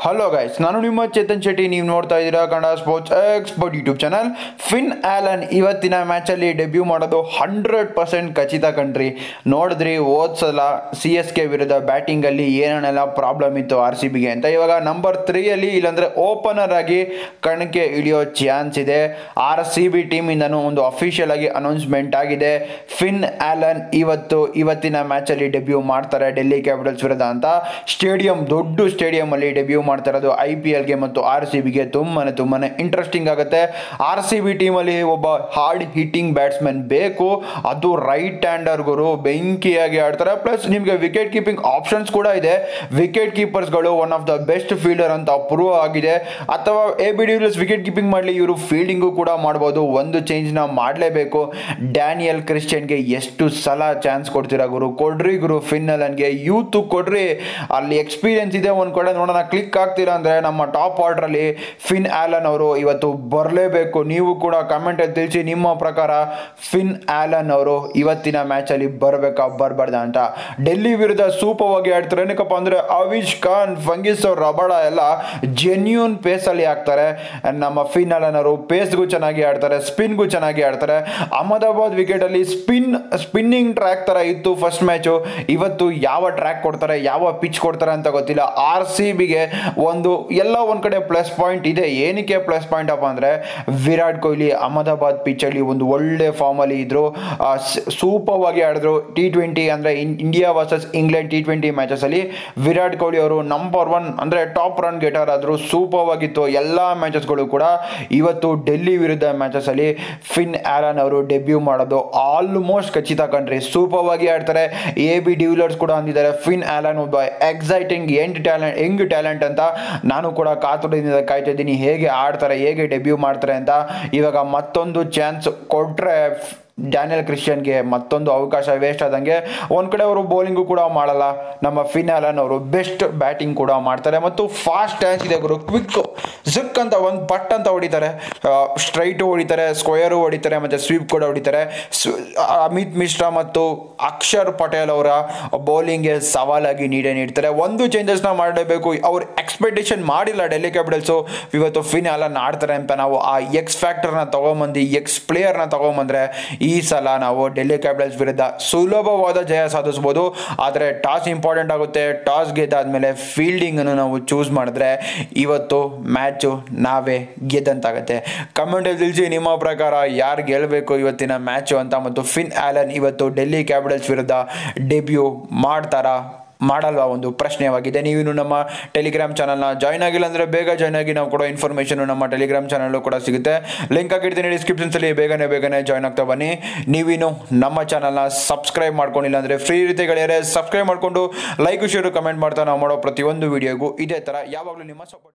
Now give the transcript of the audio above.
hello guys ನಾನು ನಿಮ್ಮ ಚೇತನ್ ಶೆಟ್ಟಿ ನೀವು ನೋಡ್ತಾ ಇದ್ದೀರಾ Kannada sports expert YouTube channel Finn Allen ಇವತ್ತಿನ ಮ್ಯಾಚಲ್ಲಿ ಡೆಬ್ಯೂ ಮಾಡೋದು ಹಂಡ್ರೆಡ್ ಪರ್ಸೆಂಟ್ ಖಚಿತ ಕಣ್ರಿ ನೋಡಿದ್ರಿ ಹೋದ್ ಸಲ ಸಿ ಎಸ್ ಕೆ ವಿರುದ್ಧ ಬ್ಯಾಟಿಂಗಲ್ಲಿ ಏನೇನೆಲ್ಲ ಪ್ರಾಬ್ಲಮ್ ಇತ್ತು ಆರ್ ಸಿ ಬಿಗೆ ಅಂತ ಇವಾಗ ನಂಬರ್ ತ್ರೀಯಲ್ಲಿ ಇಲ್ಲಾಂದರೆ ಓಪನರ್ ಆಗಿ ಕಣಕ್ಕೆ ಇಳಿಯೋ ಚಾನ್ಸ್ ಇದೆ ಆರ್ ಸಿ ಬಿ ಟೀಮಿಂದನೂ ಒಂದು ಅಫಿಷಿಯಲ್ ಆಗಿ ಅನೌನ್ಸ್ಮೆಂಟ್ ಆಗಿದೆ ಫಿನ್ ಆಲನ್ ಇವತ್ತು ಇವತ್ತಿನ ಮ್ಯಾಚಲ್ಲಿ ಡೆಬ್ಯೂ ಮಾಡ್ತಾರೆ ಡೆಲ್ಲಿ ಕ್ಯಾಪಿಟಲ್ಸ್ ವಿರುದ್ಧ ಅಂತ ಸ್ಟೇಡಿಯಂ ದೊಡ್ಡ ಸ್ಟೇಡಿಯಂ ಅಲ್ಲಿ ಡೆಬ್ಯೂ ಮಾಡ್ತಾ ಇರೋದು ಐ ಪಿ ಎಲ್ಗೆ ಮತ್ತು ಆರ್ ಸಿ ಬಿಗೆ ತುಂಬಾನೇ ತುಂಬಾನೇ ಇಂಟ್ರೆಸ್ಟಿಂಗ್ ಆಗುತ್ತೆ ಆರ್ ಸಿ ಬಿ ಟೀಮಲ್ಲಿ ಒಬ್ಬ ಹಾರ್ಡ್ ಹಿಟ್ಟಿಂಗ್ ಬ್ಯಾಟ್ಸ್ಮನ್ ಬೇಕು ಅದು ರೈಟ್ ಹ್ಯಾಂಡರ್ ಗುರು ಬೆಂಕಿಯಾಗಿ ಆಡ್ತಾರೆ ಪ್ಲಸ್ ನಿಮಗೆ ವಿಕೆಟ್ ಕೀಪಿಂಗ್ ಆಪ್ಷನ್ಸ್ ಕೂಡ ಇದೆ ವಿಕೆಟ್ ಕೀಪರ್ಸ್ಗಳು one of the best fielder ಅಂತ ಪ್ರೂವ್ ಆಗಿದೆ ಅಥವಾ A B de Villiers wicket keeping ಮಾಡಲಿ ಇವರು ಫೀಲ್ಡಿಂಗು ಕೂಡ ಮಾಡ್ಬೋದು ಒಂದು ಚೇಂಜ್ನ ಮಾಡಲೇಬೇಕು ಡ್ಯಾನಿಯಲ್ ಕ್ರಿಶ್ಚಿಯನ್ಗೆ ಎಷ್ಟು ಸಲ ಚಾನ್ಸ್ ಕೊಡ್ತೀರಾ ಗುರು ಕೊಡ್ರಿ ಗುರು ಫಿನ್ನಲನ್ಗೆ ಯೂತ್ ಕೊಡ್ರಿ ಅಲ್ಲಿ ಎಕ್ಸ್ಪೀರಿಯನ್ಸ್ ಇದೆ ಒಂದು ಕಡೆ ನೋಡೋಣ ಕ್ಲಿಕ್ ಆಗ್ತೀರಾ ಅಂದರೆ ನಮ್ಮ ಟಾಪ್ ಆರ್ಡ್ರಲ್ಲಿ ಫಿನ್ ಆಲನ್ ಅವರು ಇವತ್ತು ಬರಲೇಬೇಕು ನೀವು ಕೂಡ ಕಮೆಂಟಲ್ಲಿ ತಿಳಿಸಿ ನಿಮ್ಮ ಪ್ರಕಾರ ಫಿನ್ ಆಲನ್ ಅವರು ಇವತ್ತಿನ ಮ್ಯಾಚಲ್ಲಿ ಬರಬೇಕಾ ಬರಬಾರ್ದ ಅಂತ ಡೆಲ್ಲಿ ವಿರುದ್ಧ ಸೂಪವಾಗಿ ಆಡ್ತಾರೆ ಏನಕ್ಕಪ್ಪ ಅಂದರೆ ಅವಿಶ್ ಖಾನ್ ಫಂಗಿಸ್ ಅವ್ರ ರಬಡ ಎಲ್ಲ ಜೆನ್ಯೂನ್ ಪೇಸಲ್ಲಿ ಆಗ್ತಾರೆ ನಮ್ಮ ಫಿನ್ ಆಲನ್ ಅವರು ಪೇಸ್ಗೂ ಚೆನ್ನಾಗಿ ಆಡ್ತಾರೆ ಸ್ಪಿನ್ಗೂ ಚೆನ್ನಾಗಿ ಆಡ್ತಾರೆ ಅಹಮದಾಬಾದ್ ವಿಕೆಟಲ್ಲಿ ಸ್ಪಿನ್ ಸ್ಪಿನ್ನಿಂಗ್ ಟ್ರ್ಯಾಕ್ ಥರ ಇತ್ತು ಫಸ್ಟ್ ಮ್ಯಾಚು ಇವತ್ತು ಯಾವ ಟ್ರ್ಯಾಕ್ ಕೊಡ್ತಾರೆ ಯಾವ ಪಿಚ್ ಕೊಡ್ತಾರೆ ಅಂತ ಗೊತ್ತಿಲ್ಲ ಆರ್ ಸಿ ಬಿಗೆ ಒಂದು ಎಲ್ಲ ಒಂದು ಕಡೆ ಪ್ಲಸ್ ಪಾಯಿಂಟ್ ಇದೆ ಏನಕ್ಕೆ ಪ್ಲಸ್ ಪಾಯಿಂಟ್ ಅಪ್ಪ ಅಂದರೆ ವಿರಾಟ್ ಕೊಹ್ಲಿ ಅಹಮದಾಬಾದ್ ಪಿಚ್ಚಲ್ಲಿ ಒಂದು ಒಳ್ಳೆ ಫಾರ್ಮಲ್ಲಿ ಇದ್ದರು ಸೂಪರ್ವಾಗಿ ಆಡಿದ್ರು ಟಿ ಟ್ವೆಂಟಿ ಅಂದರೆ India versus England T twenty ಮ್ಯಾಚಸಲ್ಲಿ ವಿರಾಟ್ ಕೊಹ್ಲಿ ಅವರು ನಂಬರ್ ಒನ್ ಅಂದರೆ ಟಾಪ್ ರನ್ ಗೆಟರ್ ಆದರು ಸೂಪರ್ವಾಗಿತ್ತು ಎಲ್ಲ ಮ್ಯಾಚಸ್ಗಳು ಕೂಡ ಇವತ್ತು ಡೆಲ್ಲಿ ವಿರುದ್ಧ ಮ್ಯಾಚಸಲ್ಲಿ ಫಿನ್ ಆಲನ್ ಅವರು ಡೆಬ್ಯೂ ಮಾಡೋದು ಆಲ್ಮೋಸ್ಟ್ ಖಚಿತ ಕಂಡ್ರಿ ಸೂಪರ್ವಾಗಿ ಆಡ್ತಾರೆ ಎ ಬಿ ಡಿವಿಲರ್ಸ್ ಕೂಡ ಅಂದಿದ್ದಾರೆ ಫಿನ್ ಆಲನ್ ಒಬ್ಬ ಎಕ್ಸೈಟಿಂಗ್ ಎಂಡ್ ಟ್ಯಾಲೆಂಟ್ ಹೆಂಗ್ ಟ್ಯಾಲೆಂಟ್ ಅಂತ ನಾನು ಕೂಡ ಕಾತುರದಿಂದ ಕಾಯ್ತಾ ಇದ್ದೀನಿ ಹೇಗೆ ಆಡ್ತಾರೆ ಹೇಗೆ ಡೆಬ್ಯೂ ಮಾಡ್ತಾರೆ ಅಂತ ಇವಾಗ ಮತ್ತೊಂದು ಚಾನ್ಸ್ ಕೊಟ್ಟರೆ ಡ್ಯಾನಿಯಲ್ ಕ್ರಿಶ್ಚಿಯನ್ಗೆ ಮತ್ತೊಂದು ಅವಕಾಶ ವೇಸ್ಟ್ ಆದಂಗೆ ಒಂದು ಕಡೆ ಅವರು ಬೌಲಿಂಗು ಕೂಡ ಮಾಡಲ್ಲ ನಮ್ಮ ಫಿನ್ ಆಲನ್ ಅವರು ಬೆಸ್ಟ್ ಬ್ಯಾಟಿಂಗ್ ಕೂಡ ಮಾಡ್ತಾರೆ ಮತ್ತು ಫಾಸ್ಟ್ ಡ್ಯಾನ್ಸ್ ಇದೆ ಗುರು ಕ್ವಿಕ್ ಝಿಕ್ ಅಂತ ಒಂದು ಪಟ್ ಅಂತ ಹೊಡಿತಾರೆ ಸ್ಟ್ರೈಟು ಹೊಡಿತಾರೆ ಸ್ಕ್ವೇರು ಹೊಡಿತಾರೆ ಮತ್ತು ಸ್ವೀಪ್ ಕೂಡ ಹೊಡಿತಾರೆ ಅಮಿತ್ ಮಿಶ್ರಾ ಮತ್ತು ಅಕ್ಷರ್ ಪಟೇಲ್ ಅವರ ಬೌಲಿಂಗ್ಗೆ ಸವಾಲಾಗಿ ನೀಡೇ ನೀಡ್ತಾರೆ ಒಂದು ಚೇಂಜಸ್ನ ಮಾಡಲೇಬೇಕು ಅವ್ರು ಎಕ್ಸ್ಪೆಕ್ಟೇಷನ್ ಮಾಡಿಲ್ಲ ಡೆಲ್ಲಿ ಕ್ಯಾಪಿಟಲ್ಸು ಇವತ್ತು ಫಿನ್ ಆಲನ್ ಆಡ್ತಾರೆ ಅಂತ ನಾವು ಆ ಎಕ್ಸ್ ಫ್ಯಾಕ್ಟರ್ನ ತೊಗೊಂಬಂದು ಎಕ್ಸ್ ಪ್ಲೇಯರ್ನ ತೊಗೊಂಬಂದ್ರೆ ಈ ಸಲ ನಾವು ಡೆಲ್ಲಿ ಕ್ಯಾಪಿಟಲ್ಸ್ ವಿರುದ್ಧ ಸುಲಭವಾದ ಜಯ ಸಾಧಿಸ್ಬೋದು ಆದರೆ ಟಾಸ್ ಇಂಪಾರ್ಟೆಂಟ್ ಆಗುತ್ತೆ ಟಾಸ್ ಗೆದ್ದಾದ್ಮೇಲೆ ಫೀಲ್ಡಿಂಗನ್ನು ನಾವು ಚೂಸ್ ಮಾಡಿದ್ರೆ ಇವತ್ತು ಮ್ಯಾಚು ನಾವೇ ಗೆದ್ದಂತಾಗುತ್ತೆ ಕಮೆಂಟಲ್ಲಿ ತಿಳಿಸಿ ನಿಮ್ಮ ಪ್ರಕಾರ ಯಾರು ಗೆಲ್ಲಬೇಕು ಇವತ್ತಿನ ಮ್ಯಾಚು ಅಂತ ಮತ್ತು ಫಿನ್ ಆಲನ್ ಇವತ್ತು ಡೆಲ್ಲಿ ಕ್ಯಾಪಿಟಲ್ಸ್ ವಿರುದ್ಧ ಡೆಬ್ಯೂ ಮಾಡ್ತಾರಾ ಮಾಡಲ್ವಾ ಒಂದು ಪ್ರಶ್ನೆಯಾಗಿದೆ ನೀವಿನ್ನು ನಮ್ಮ ಟೆಲಿಗ್ರಾಮ್ ಚಾನಲ್ನ ಜಾಯ್ನ್ ಆಗಿಲ್ಲ ಅಂದರೆ ಬೇಗ ಜಾಯ್ನ್ ಆಗಿ ನಾವು ಕೊಡೋ ಇನ್ಫಾರ್ಮೇಷನ್ ನಮ್ಮ ಟೆಲಿಗ್ರಾಮ್ ಚಾನಲ್ಲು ಕೂಡ ಸಿಗುತ್ತೆ ಲಿಂಕ್ ಹಾಕಿರ್ತೀನಿ ಡಿಸ್ಕ್ರಿಪ್ಷನ್ಸಲ್ಲಿ ಬೇಗನೆ ಬೇಗನೆ ಜಾಯ್ನ್ ಆಗ್ತಾ ಬನ್ನಿ ನೀವಿನ್ನು ನಮ್ಮ ಚಾನಲ್ನ ಸಬ್ಸ್ಕ್ರೈಬ್ ಮಾಡ್ಕೊಂಡಿಲ್ಲ ಅಂದರೆ ಫ್ರೀ ರೀತಿ ಗೆಳೆಯರೆ ಸಬ್ಸ್ಕ್ರೈಬ್ ಮಾಡಿಕೊಂಡು ಲೈಕ್ ಶೇರು ಕಮೆಂಟ್ ಮಾಡ್ತಾ ನಾವು ಮಾಡೋ ಪ್ರತಿಯೊಂದು ವಿಡಿಯೋಗೂ ಇದೇ ಥರ ಯಾವಾಗಲೂ ನಿಮ್ಮ ಸಪೋರ್ಟ್